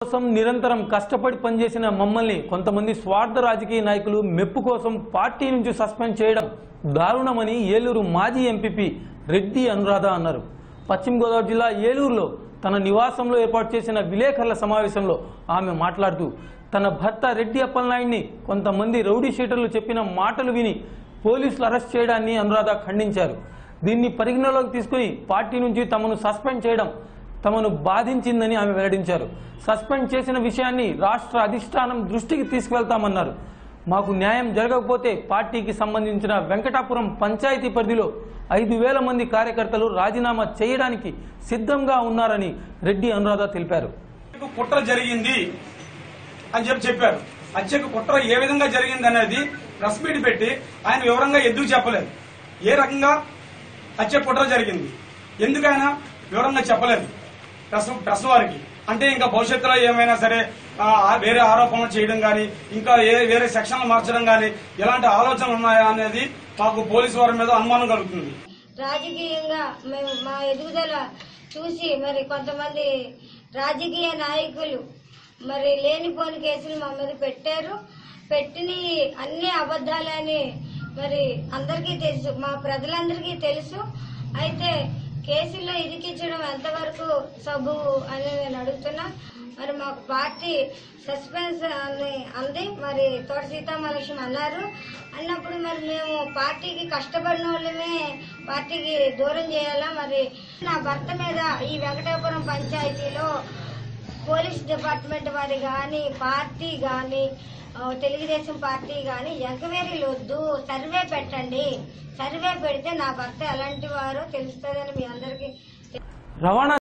కోసం నిరంతరం కష్టపడి పనిచేసిన మమ్మల్ని కొంతమంది స్వార్థ రాజకీయ నాయకులు మెప్పు కోసం పార్టీ నుంచి సస్పెండ్ చేయడం దారుణమని ఏలూరు మాజీ ఎంపీపీ రెడ్డి అనురాధ అన్నారు పశ్చిమ గోదావరి జిల్లా ఏలూరులో తన నివాసంలో ఏర్పాటు చేసిన విలేకరుల సమావేశంలో ఆమె మాట్లాడుతూ తన భర్త రెడ్డి అప్పలనాయుడిని కొంతమంది రౌడీ షీటర్లు చెప్పిన మాటలు విని పోలీసులు అరెస్ట్ చేయడాన్ని అనురాధ ఖండించారు దీన్ని పరిగణలోకి తీసుకుని పార్టీ నుంచి తమను సస్పెండ్ చేయడం తమను బాధించిందని ఆమె వెల్లడించారు సస్పెండ్ చేసిన విషయాన్ని రాష్ట్ర అధిష్టానం దృష్టికి తీసుకువెళ్తామన్నారు మాకు న్యాయం జరగకపోతే పార్టీకి సంబంధించిన వెంకటాపురం పంచాయతీ పరిధిలో ఐదు వేల మంది కార్యకర్తలు రాజీనామా చేయడానికి సిద్ధంగా ఉన్నారని రెడ్డి అనురాధ తెలిపారు హత్యకు కుట్ర జరిగింది అని చెప్పి చెప్పారు హత్యకు కుట్ర ఏ విధంగా జరిగింది అనేది ప్రెస్ మీట్ పెట్టి ఆయన వివరంగా ఎందుకు చెప్పలేదు ఏ రకంగా హత్య కుట్ర జరిగింది ఎందుకు ఆయన వివరంగా చెప్పలేదు ప్రెస్ ప్రెస్ వారికి అంటే ఇంకా భవిష్యత్తులో ఏమైనా సరే ఆ, వేరే ఆరోపణలు చేయడం కానీ ఇంకా ఏ వేరే సెక్షన్లు మార్చడం కానీ ఎలాంటి ఆలోచనలు ఉన్నాయా అనేది మాకు పోలీసు వారి మీద అనుమానం కలుగుతుంది రాజకీయంగా మేము మా ఎదుగుదల చూసి మరి కొంతమంది రాజకీయ నాయకులు మరి లేనిపోని కేసులు మా మీద పెట్టారు పెట్టిన అన్ని అబద్ధాలని మరి అందరికీ తెలుసు మా ప్రజలందరికీ తెలుసు అయితే కేసుల్లో ఇరికించడం ఎంతవరకు సబు అని నేను అడుగుతున్నా మరి మాకు పార్టీ సస్పెన్స్ అని అంది మరి తోట సీతామహాలక్ష్మి అన్నారు అన్నప్పుడు మరి మేము పార్టీకి కష్టపడిన వాళ్ళమే పార్టీకి దూరం చేయాలా మరి నా భర్త మీద ఈ వెంకటాపురం పంచాయతీలో పోలీస్ డిపార్ట్మెంట్ వారి కానీ పార్టీ కానీ తెలుగుదేశం పార్టీ కానీ ఎంక్వైరీలు వద్దు సర్వే పెట్టండి సర్వే పెడితే నా భర్త ఎలాంటి వారో తెలుస్తుందని మీ అందరికీ రవాణా